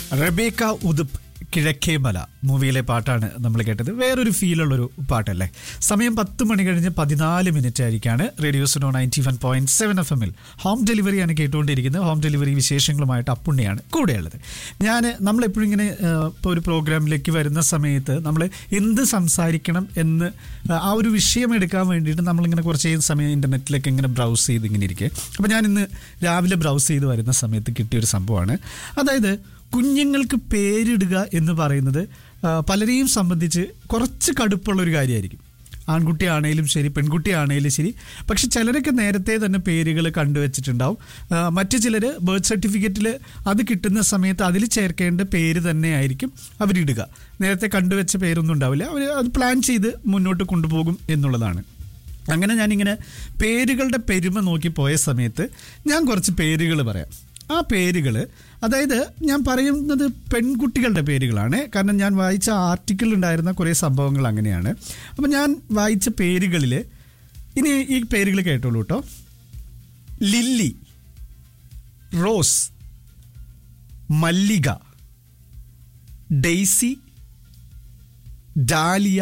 Rebecca ഉദുപ്പ് കിഴക്കേമല മൂവിയിലെ പാട്ടാണ് നമ്മൾ കേട്ടത് വേറൊരു ഫീലുള്ളൊരു പാട്ടല്ലേ സമയം പത്ത് മണി കഴിഞ്ഞ് പതിനാല് മിനിറ്റ് ആയിരിക്കാണ് radio Suno ninety one point seven F എമ്മിൽ ഹോം ഡെലിവറിയാണ് കേട്ടുകൊണ്ടിരിക്കുന്നത് ഹോം ഡെലിവറി വിശേഷങ്ങളുമായിട്ട് അപ്പുണ്ണിയാണ് കൂടെയുള്ളത് ഞാൻ നമ്മളെപ്പോഴും ഇങ്ങനെ ഇപ്പോൾ ഒരു പ്രോഗ്രാമിലേക്ക് വരുന്ന സമയത്ത് നമ്മൾ എന്ത് സംസാരിക്കണം എന്ന് ആ ഒരു വിഷയം എടുക്കാൻ വേണ്ടിയിട്ട് നമ്മളിങ്ങനെ കുറച്ച് സമയം ഇൻ്റർനെറ്റിലേക്ക് ഇങ്ങനെ ബ്രൗസ് ചെയ്ത് ഇങ്ങനെ ഇരിക്കുക അപ്പോൾ ഞാൻ ഇന്ന് രാവിലെ ബ്രൗസ് ചെയ്ത് വരുന്ന സമയത്ത് കിട്ടിയൊരു സംഭവമാണ് അതായത് കുഞ്ഞുങ്ങൾക്ക് പേരിടുക എന്ന് പറയുന്നത് ആ, പലരെയും സംബന്ധിച്ച് കുറച്ച് കടുപ്പുള്ള ഒരു കാര്യമായിരിക്കും ആൺകുട്ടിയാണേലും ശരി പെൺകുട്ടിയാണേലും ശരി പക്ഷെ ചിലരൊക്കെ നേരത്തെ തന്നെ പേരുകൾ കണ്ടുവച്ചിട്ടുണ്ടാവും ആ, മറ്റു ചിലർ ബർത്ത് സർട്ടിഫിക്കറ്റിൽ അത് കിട്ടുന്ന സമയത്ത് അതിൽ ചേർക്കേണ്ട പേര് തന്നെ ആയിരിക്കും അവരിടുക നേരത്തെ കണ്ടുവച്ച പേരൊന്നും ഉണ്ടാവില്ല അവർ അത് പ്ലാൻ ചെയ്ത് മുന്നോട്ട് കൊണ്ടുപോകും എന്നുള്ളതാണ് അങ്ങനെ ഞാനിങ്ങനെ പേരുകളുടെ പെരുമ നോക്കി പോയ സമയത്ത് ഞാൻ കുറച്ച് പേരുകൾ പറയാം ആ പേരുകൾ അതായത് ഞാൻ പറയുന്നത് പെൺകുട്ടികളുടെ പേരുകളാണ് കാരണം ഞാൻ വായിച്ച ആർട്ടിക്കിൾ ഉണ്ടായിരുന്ന കുറേ സംഭവങ്ങൾ അങ്ങനെയാണ് അപ്പം ഞാൻ വായിച്ച പേരുകളിൽ ഇനി ഈ പേരുകൾ കേട്ടോളൂ കേട്ടോ ലില്ലി റോസ് മല്ലിക ഡെയ്സി ഡാലിയ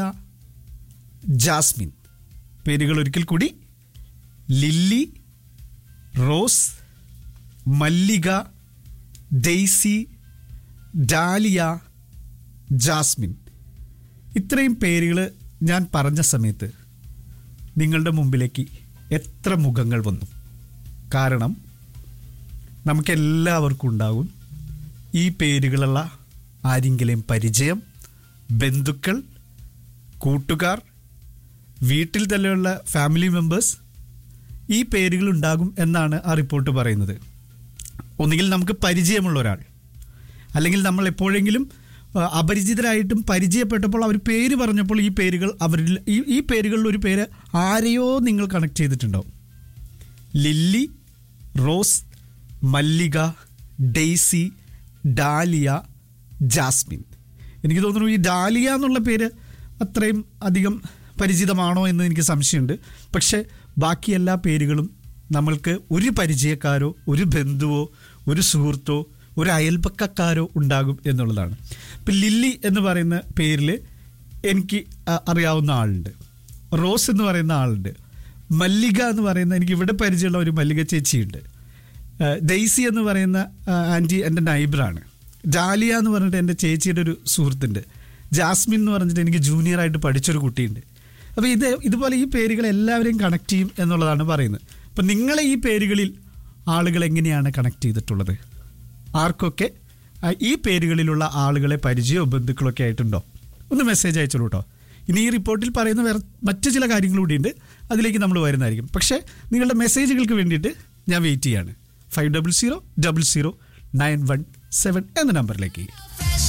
ജാസ്മിൻ പേരുകൾ ഒരിക്കൽ കൂടി ലില്ലി റോസ് മല്ലിക ഡെയ്സി ഡാലിയ ജാസ്മിൻ ഇത്രയും പേരുകൾ ഞാൻ പറഞ്ഞ സമയത്ത് നിങ്ങളുടെ മുമ്പിലേക്ക് എത്ര മുഖങ്ങൾ വന്നു കാരണം നമുക്കെല്ലാവർക്കും ഉണ്ടാകും ഈ പേരുകളുള്ള ആരെങ്കിലും പരിചയം ബന്ധുക്കൾ കൂട്ടുകാർ വീട്ടിൽ തന്നെയുള്ള ഫാമിലി മെമ്പേഴ്സ് ഈ പേരുകൾ ഉണ്ടാകും എന്നാണ് ആ റിപ്പോർട്ട് പറയുന്നത് ഒന്നുകിൽ നമുക്ക് പരിചയമുള്ള ഒരാൾ അല്ലെങ്കിൽ നമ്മൾ എപ്പോഴെങ്കിലും ആ, അപരിചിതരായിട്ടും പരിചയപ്പെട്ടപ്പോൾ അവർ പേര് പറഞ്ഞപ്പോൾ ഈ പേരുകൾ അവരിൽ ഈ ഈ പേരുകളിൽ ഒരു പേര് ആരെയോ നിങ്ങൾ കണക്ട് ചെയ്തിട്ടുണ്ടാവും ലില്ലി റോസ് മല്ലിക ഡെയ്സി ഡാലിയ ജാസ്മിൻ എനിക്ക് തോന്നുന്നു ഈ ഡാലിയ എന്നുള്ള പേര് അത്രയും അധികം പരിചിതമാണോ എന്ന് എനിക്ക് സംശയമുണ്ട് പക്ഷേ ബാക്കി എല്ലാ പേരുകളും നമ്മൾക്ക് ഒരു പരിചയക്കാരോ ഒരു ബന്ധുവോ ഒരു സുഹൃത്തോ ഒരു അയൽപക്കക്കാരോ ഉണ്ടാകും എന്നുള്ളതാണ് ഇപ്പം ലില്ലി എന്ന് പറയുന്ന പേരിൽ എനിക്ക് അ- അറിയാവുന്ന ആളുണ്ട് റോസ് എന്ന് പറയുന്ന ആളുണ്ട് മല്ലിക എന്ന് പറയുന്ന എനിക്ക് ഇവിടെ പരിചയമുള്ള ഒരു മല്ലിക ചേച്ചിയുണ്ട് ആ, ഡെയ്സി എന്ന് പറയുന്ന ആ, ആൻറ്റി എൻ്റെ നൈബറാണ് ഡാലിയ എന്ന് പറഞ്ഞിട്ട് എൻ്റെ ചേച്ചിയുടെ ഒരു സുഹൃത്തുണ്ട് ജാസ്മിൻ എന്ന് പറഞ്ഞിട്ട് എനിക്ക് ജൂനിയറായിട്ട് പഠിച്ചൊരു കുട്ടിയുണ്ട് അപ്പോൾ ഇത് ഇതുപോലെ ഈ പേരുകൾ എല്ലാവരെയും കണക്ട് ചെയ്യും എന്നുള്ളതാണ് പറയുന്നത് അപ്പം നിങ്ങളെ ഈ പേരുകളിൽ ആളുകൾ എങ്ങനെയാണ് കണക്ട് ചെയ്തിട്ടുള്ളത് ആർക്കൊക്കെ ആ, ഈ പേരുകളിലുള്ള ആളുകളെ പരിചയമോ ബന്ധുക്കളൊക്കെ ആയിട്ടുണ്ടോ ഒന്ന് മെസ്സേജ് അയച്ചോളൂ കേട്ടോ ഇനി ഈ റിപ്പോർട്ടിൽ പറയുന്ന വേറെ മറ്റു ചില കാര്യങ്ങൾ കൂടിയുണ്ട് അതിലേക്ക് നമ്മൾ വരുന്നതായിരിക്കും പക്ഷേ നിങ്ങളുടെ മെസ്സേജുകൾക്ക് വേണ്ടിയിട്ട് ഞാൻ വെയിറ്റ് ചെയ്യാണ് five double zero double zero nine one seven എന്ന നമ്പറിലേക്ക്